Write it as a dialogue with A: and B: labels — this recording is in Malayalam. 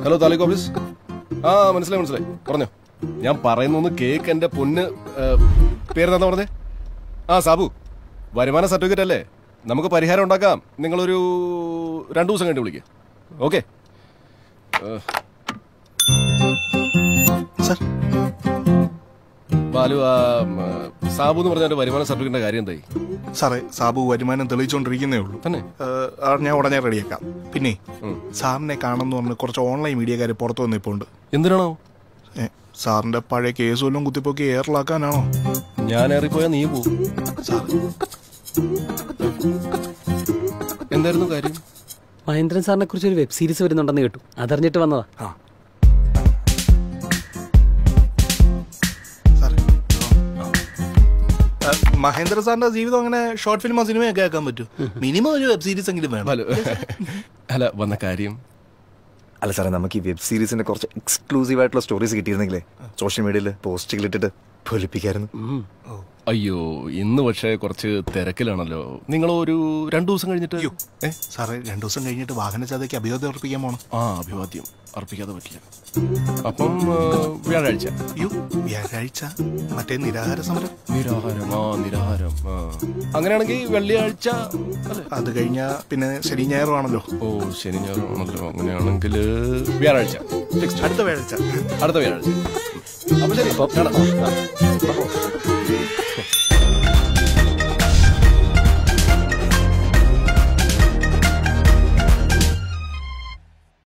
A: ഹലോ താലൂക്ക് ഓഫീസ് ആ മനസ്സിലായി മനസ്സിലായി പറഞ്ഞോ ഞാൻ പറയുന്നൊന്ന് കേക്ക് എന്റെ പൊന്ന് പേരെന്താ പറഞ്ഞേ ആ സാബു വരുമാന സർട്ടിഫിക്കറ്റ് അല്ലേ നമുക്ക് പരിഹാരം ഉണ്ടാക്കാം നിങ്ങളൊരു രണ്ടു ദിവസം കഴിഞ്ഞ് വിളിക്കുക ഓക്കെ
B: സാർ
A: ബാലു ആ ഉം, സാബു എന്ന് പറഞ്ഞ വരുമാന സർട്ടിഫിക്കറ്റിന്റെ കാര്യം എന്തായി
B: സാറേ സാബു വരുമാനം തെളിയിച്ചുകൊണ്ടിരിക്കുന്നേ ഉള്ളൂ
A: തന്നെ
B: ഏഹ്, അത് ഞാൻ ഉടനെ റെഡിയാക്കാം പിന്നെ
A: ഉം.
B: സാറിനെ കാണുമെന്ന് പറഞ്ഞ് കുറച്ച് ഓൺലൈൻ മീഡിയക്കാർ പുറത്തു വന്നിപ്പോൾ ഉണ്ട്
A: എന്തിനാണോ
B: ഏ, സാറിന്റെ പഴയ കേസ് വല്ലതും കുത്തിപ്പൊക്കി എയറിലാക്കാനാണോ
A: ഞാൻ ഏറിപ്പോയാ നീ പോവും
B: സാർ
A: എന്തായിരുന്നു കാര്യം
C: മഹേന്ദ്രൻ സാറിനെ കുറിച്ച് ഒരു വെബ് സീരീസ് വരുന്നുണ്ടെന്ന് കേട്ടു അതറിഞ്ഞിട്ട് വന്നതാ
B: ആ സാറേ ആ, മഹേന്ദ്ര സാറിന്റെ ജീവിതം അങ്ങനെ ഷോർട്ട് ഫിലിമോ സിനിമയൊക്കെ ആക്കാൻ പറ്റൂ മിനിമം ഒരു വെബ് സീരീസ് എങ്കിലും വേണം
A: ബാലു അല്ല വന്ന കാര്യം
D: അല്ല സാറേ നമുക്ക് ഈ വെബ് സീരീസിന്റെ കുറച്ച് എക്സ്ക്ലൂസീവ് ആയിട്ടുള്ള സ്റ്റോറീസ് കിട്ടിയിരുന്നെങ്കിലേ സോഷ്യൽ മീഡിയയിൽ പോസ്റ്റുകൾ ഇട്ടിട്ട് പൊലിപ്പിക്കായിരുന്നു
A: അയ്യോ ഇന്ന് പക്ഷേ കുറച്ച് തിരക്കിലാണല്ലോ നിങ്ങൾ ഒരു രണ്ടു ദിവസം കഴിഞ്ഞിട്ട് ഏ?
B: സാറേ രണ്ടു ദിവസം കഴിഞ്ഞിട്ട് വാഹന ചതയ്ക്ക് അഭിവാദ്യം അർപ്പിക്കാൻ പോണം
A: ആ അഭിവാദ്യം അർപ്പിക്കാതെ പറ്റില്ല അപ്പം ആ, വ്യാഴാഴ്ച
B: അയ്യോ വ്യാഴാഴ്ച മറ്റേ നിരാഹാര സമരം
A: നിരാഹാരം ആ നിരാഹാരം ആ അങ്ങനെയാണെങ്കിൽ വെള്ളിയാഴ്ച അല്ലേ
B: അത് കഴിഞ്ഞാ പിന്നെ ശനി ഞായറും ആണല്ലോ
A: ഓ ശനി ഞായറാണല്ലോ അങ്ങനെയാണെങ്കിൽ വ്യാഴാഴ്ച Fixed.
B: അടുത്ത വ്യാഴാഴ്ച
A: അടുത്ത വ്യാഴാഴ്ച അപ്പൊ ശരി കാണാം. ആ.